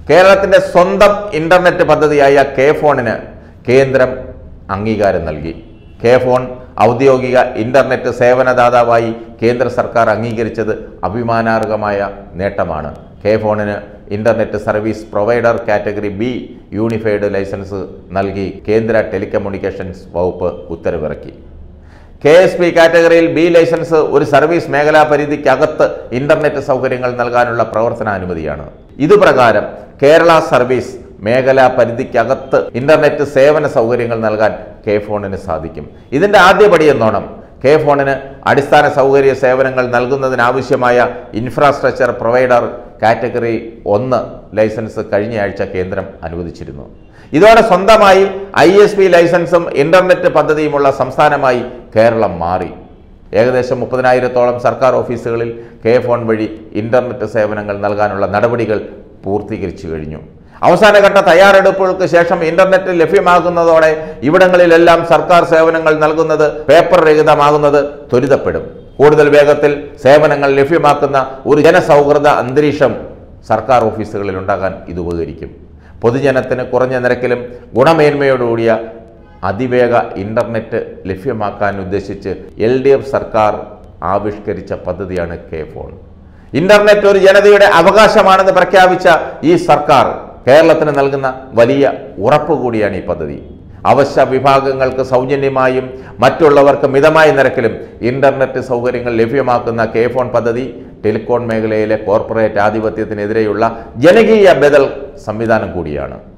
കേരളത്തിന്റെ സ്വന്തം ഇന്റർനെറ്റ് പദ്ധതിയായ കെ ഫോണിന് കേന്ദ്രം അംഗീകാരം നൽകി കെ ഫോൺ ഔദ്യോഗിക ഇന്റർനെറ്റ് സേവനദാതാവായി കേന്ദ്ര സർക്കാർ അംഗീകരിച്ചത് അഭിമാനാർഹമായ നേട്ടമാണ് കെ ഫോണിന് internet service provider category B unified licence നൽകി കേന്ദ്ര ടെലികമ്മ്യൂണിക്കേഷൻസ് വകുപ്പ് ഉത്തരവിറക്കി കെ എസ് പി കാറ്റഗറിയിൽ ബി ലൈസൻസ് ഒരു സർവീസ് മേഖലാ പരിധിക്കകത്ത് ഇന്റർനെറ്റ് സൗകര്യങ്ങൾ നൽകാനുള്ള പ്രവർത്തനാനുമതിയാണ് ഇതുപ്രകാരം കേരള സർവീസ് മേഖലാ പരിധിക്കകത്ത് ഇന്റർനെറ്റ് സേവന സൗകര്യങ്ങൾ നൽകാൻ കെ ഫോണിന് സാധിക്കും ഇതിന്റെ ആദ്യപടി എന്നോണം കെ ഫോണിന് അടിസ്ഥാന സൗകര്യ സേവനങ്ങൾ നൽകുന്നതിനാവശ്യമായ ഇൻഫ്രാസ്ട്രക്ചർ പ്രൊവൈഡർ കാറ്റഗറി ഒന്ന് ലൈസൻസ് കഴിഞ്ഞയാഴ്ച കേന്ദ്രം അനുവദിച്ചിരുന്നു ഇതോടെ സ്വന്തമായി ഐ എസ് പി ലൈസൻസും ഇന്റർനെറ്റ് പദ്ധതിയുമുള്ള സംസ്ഥാനമായി കേരളം മാറി ഏകദേശം മുപ്പതിനായിരത്തോളം സർക്കാർ ഓഫീസുകളിൽ കെ ഫോൺ വഴി ഇന്റർനെറ്റ് സേവനങ്ങൾ നൽകാനുള്ള നടപടികൾ പൂർത്തീകരിച്ചു കഴിഞ്ഞു അവസാനഘട്ട തയ്യാറെടുപ്പുകൾക്ക് ശേഷം ഇന്റർനെറ്റ് ലഭ്യമാകുന്നതോടെ ഇവിടങ്ങളിലെല്ലാം സർക്കാർ സേവനങ്ങൾ നൽകുന്നത് പേപ്പർ രഹിതമാകുന്നത് ത്വരിതപ്പെടും കൂടുതൽ വേഗത്തിൽ സേവനങ്ങൾ ലഭ്യമാക്കുന്ന ഒരു ജനസൗഹൃദ അന്തരീക്ഷം സർക്കാർ ഓഫീസുകളിൽ ഉണ്ടാകാൻ ഇത് ഉപകരിക്കും പൊതുജനത്തിന് കുറഞ്ഞ നിരക്കിലും ഗുണമേന്മയോടുകൂടിയ അതിവേഗ ഇന്റർനെറ്റ് ലഭ്യമാക്കാൻ ഉദ്ദേശിച്ച് എൽ ഡി എഫ് സർക്കാർ ആവിഷ്കരിച്ച പദ്ധതിയാണ് കെ ഫോൺ ഇന്റർനെറ്റ് ഒരു ജനതയുടെ അവകാശമാണെന്ന് പ്രഖ്യാപിച്ച ഈ സർക്കാർ കേരളത്തിന് നൽകുന്ന വലിയ ഉറപ്പ് കൂടിയാണ് ഈ പദ്ധതി അവശ്യ വിഭാഗങ്ങൾക്ക് സൗജന്യമായും മറ്റുള്ളവർക്ക് മിതമായ നിരക്കിലും ഇന്റർനെറ്റ് സൗകര്യങ്ങൾ ലഭ്യമാക്കുന്ന കെ ഫോൺ പദ്ധതി ടെലികോൺ മേഖലയിലെ കോർപ്പറേറ്റ് ആധിപത്യത്തിനെതിരെയുള്ള ജനകീയ ബദൽ സംവിധാനം കൂടിയാണ്